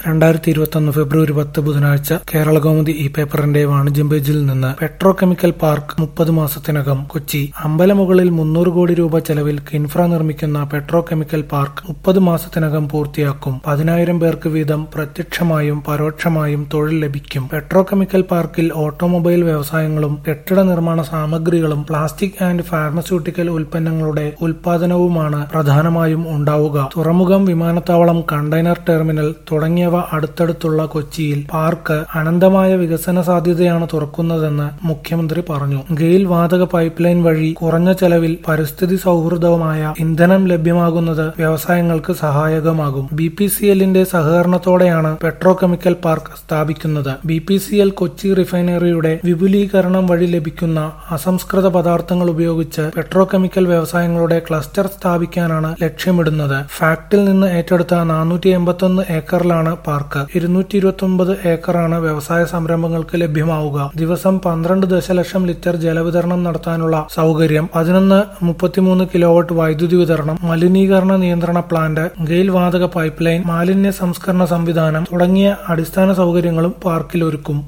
രണ്ടായിരത്തി ഇരുപത്തൊന്ന് ഫെബ്രുവരി പത്ത് ബുധനാഴ്ച കേരള കൗമുദി ഈ പേപ്പറിന്റെ വാണിജ്യം പേജിൽ നിന്ന് പെട്രോ കെമിക്കൽ പാർക്ക് മുപ്പത് മാസത്തിനകം കൊച്ചി അമ്പലമുകളിൽ മുന്നൂറ് കോടി രൂപ ചെലവിൽ കിൻഫ്ര നിർമ്മിക്കുന്ന പെട്രോ കെമിക്കൽ പാർക്ക് മുപ്പത് മാസത്തിനകം പൂർത്തിയാക്കും പതിനായിരം പേർക്ക് വീതം പ്രത്യക്ഷമായും പരോക്ഷമായും തൊഴിൽ ലഭിക്കും പെട്രോ കെമിക്കൽ പാർക്കിൽ ഓട്ടോമൊബൈൽ വ്യവസായങ്ങളും കെട്ടിട നിർമ്മാണ സാമഗ്രികളും പ്ലാസ്റ്റിക് ആൻഡ് ഫാർമസ്യൂട്ടിക്കൽ ഉൽപ്പന്നങ്ങളുടെ ഉൽപാദനവുമാണ് പ്രധാനമായും ഉണ്ടാവുക തുറമുഖം വിമാനത്താവളം കണ്ടെയ്നർ ടെർമിനൽ തുടങ്ങിയവ അടുത്തടുത്തുള്ള കൊച്ചിയിൽ പാർക്ക് അനന്തമായ വികസന സാധ്യതയാണ് തുറക്കുന്നതെന്ന് മുഖ്യമന്ത്രി പറഞ്ഞു ഗെയിൽ വാതക പൈപ്പ് ലൈൻ വഴി കുറഞ്ഞ ചെലവിൽ പരിസ്ഥിതി സൗഹൃദവുമായ ഇന്ധനം ലഭ്യമാകുന്നത് വ്യവസായങ്ങൾക്ക് സഹായകമാകും ബി പി സി എല്ലിന്റെ സഹകരണത്തോടെയാണ് പെട്രോ കെമിക്കൽ പാർക്ക് സ്ഥാപിക്കുന്നത് B P C L Kochi റിഫൈനറിയുടെ വിപുലീകരണം വഴി ലഭിക്കുന്ന അസംസ്കൃത പദാർത്ഥങ്ങൾ ഉപയോഗിച്ച് പെട്രോ കെമിക്കൽ വ്യവസായങ്ങളുടെ ക്ലസ്റ്റർ സ്ഥാപിക്കാനാണ് ലക്ഷ്യമിടുന്നത് ഫാക്ടിൽ നിന്ന് ഏറ്റെടുത്ത നാനൂറ്റി എൺപത്തൊന്ന് ഏക്കറിലാണ് പാർക്ക് ഇരുന്നൂറ്റി ഇരുപത്തി ഒമ്പത് ഏക്കറാണ് വ്യവസായ സംരംഭങ്ങൾക്ക് ലഭ്യമാവുക ദിവസം പന്ത്രണ്ട് ദശലക്ഷം ലിറ്റർ ജലവിതരണം നടത്താനുള്ള സൗകര്യം പതിനൊന്ന് മുപ്പത്തിമൂന്ന് കിലോവാട്ട് വൈദ്യുതി വിതരണം മലിനീകരണ നിയന്ത്രണ പ്ലാന്റ് ഗെയിൽ വാതക പൈപ്പ് ലൈൻ മാലിന്യ സംസ്കരണ സംവിധാനം തുടങ്ങിയ അടിസ്ഥാന സൗകര്യങ്ങളും പാർക്കിൽ ഒരുക്കും